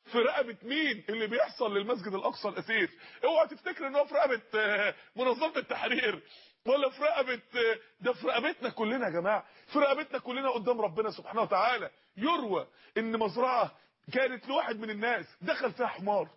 في رقبه مين اللي بيحصل للمسجد الاقصى الاثير اوعى تفتكر ان هو في رقبه آه، منظمه التحرير ولا في رقبه آه، ده في رقبتنا كلنا يا جماعه في رقبتنا كلنا قدام ربنا سبحانه وتعالى يروى ان مزرعه كانت لواحد من الناس دخل فيها حمار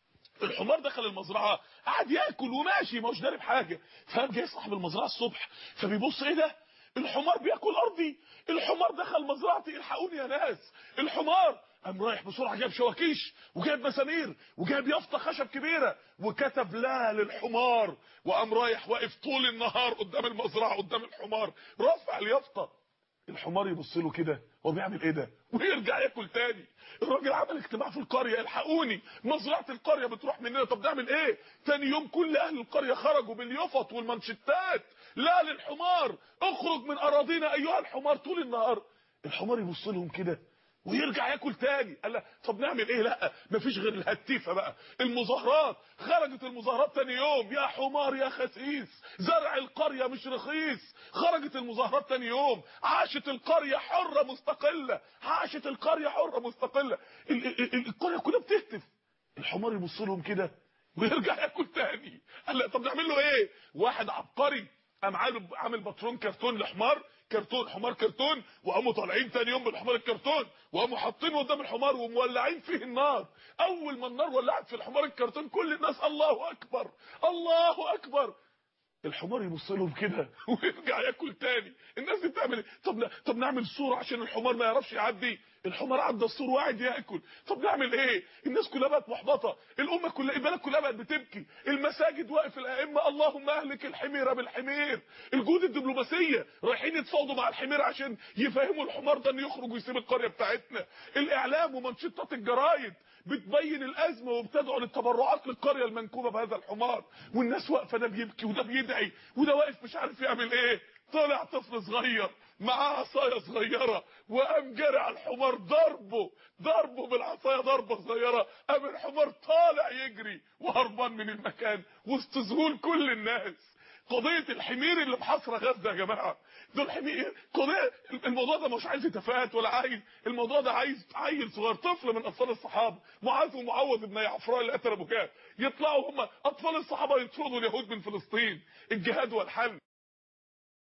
الحمار دخل المزرعه قعد ياكل وماشي ما هوش داري بحاجه فقام جاي صاحب المزرعه الصبح فبيبص ايه ده الحمار بياكل ارضي الحمار دخل مزرعتي الحقوني يا ناس الحمار قام رايح بسرعه جاب شواكيش وجاب مسامير وجاب يافطه خشب كبيره وكتب لا للحمار وقام رايح واقف طول النهار قدام المزرعه قدام الحمار رافع اليافطه الحمار يبص له كده هو بيعمل ايه ده ويرجع ياكل تاني الراجل عمل اجتماع في القريه الحقوني مزرعه القريه بتروح مننا طب نعمل ايه تاني يوم كل اهل القريه خرجوا باليفط والمانشيتات لا للحمار اخرج من اراضينا ايها الحمار طول النهار الحمار يبص لهم كده ويرجع ياكل تاني قال لا طب نعمل ايه لا مفيش غير الهتيفه بقى المظاهرات خرجت المظاهرات تاني يوم يا حمار يا خسيس زرع القريه مش رخيص خرجت المظاهرات تاني يوم عاشت القريه حره مستقله عاشت القريه حره مستقله ال- ال- ال- القريه كلها بتهتف الحمار يبص لهم كده ويرجع ياكل تاني قال لا طب نعمل له ايه واحد عبقري قام عامل عامل باترون كرتون لحمار كرتون حمار كرتون وقاموا طالعين تاني يوم بالحمار الكرتون وقاموا حاطينه قدام الحمار ومولعين فيه النار اول ما النار ولعت في الحمار الكرتون كل الناس الله اكبر الله اكبر الحمار يبص لهم كده ويرجع ياكل تاني الناس دي بتعمل ايه طب ن- طب نعمل سور عشان الحمار ما يعرفش يعدي الحمار عدى السور وقاعد ياكل طب نعمل ايه الناس كلها بقت محبطه الامه كلها البلد كلها بقت بتبكي المساجد واقف الائمه اللهم اهلك الحمير بالحمير الجهود الدبلوماسيه رايحين يتفاوضوا مع الحمير عشان يفهموا الحمار ده انه يخرج ويسيب القريه بتاعتنا الاعلام ومنشطات الجرايد بتبين الازمه وبتدعو للتبرعات للقريه المنكوبه بهذا الحمار والناس واقفه ده بيبكي وده بيدعي وده واقف مش عارف يعمل ايه طلع طفل صغير معاه عصايه صغيره وقام جري على الحمار ضربه ضربه بالعصايه ضربه صغيره قام الحمار طالع يجري وهربان من المكان وسط ذهول كل الناس قضيه الحمير اللي محاصره غزه يا جماعه دول حمير قضيه الموضوع ده مش عايز تفاهات ولا عايز الموضوع ده عايز عيل صغير طفل من اطفال الصحابه معاذ ومعوذ ابن يعفراء اللي قتل ابو جهل يطلعوا هم اطفال الصحابه يطردوا اليهود من فلسطين الجهاد والحل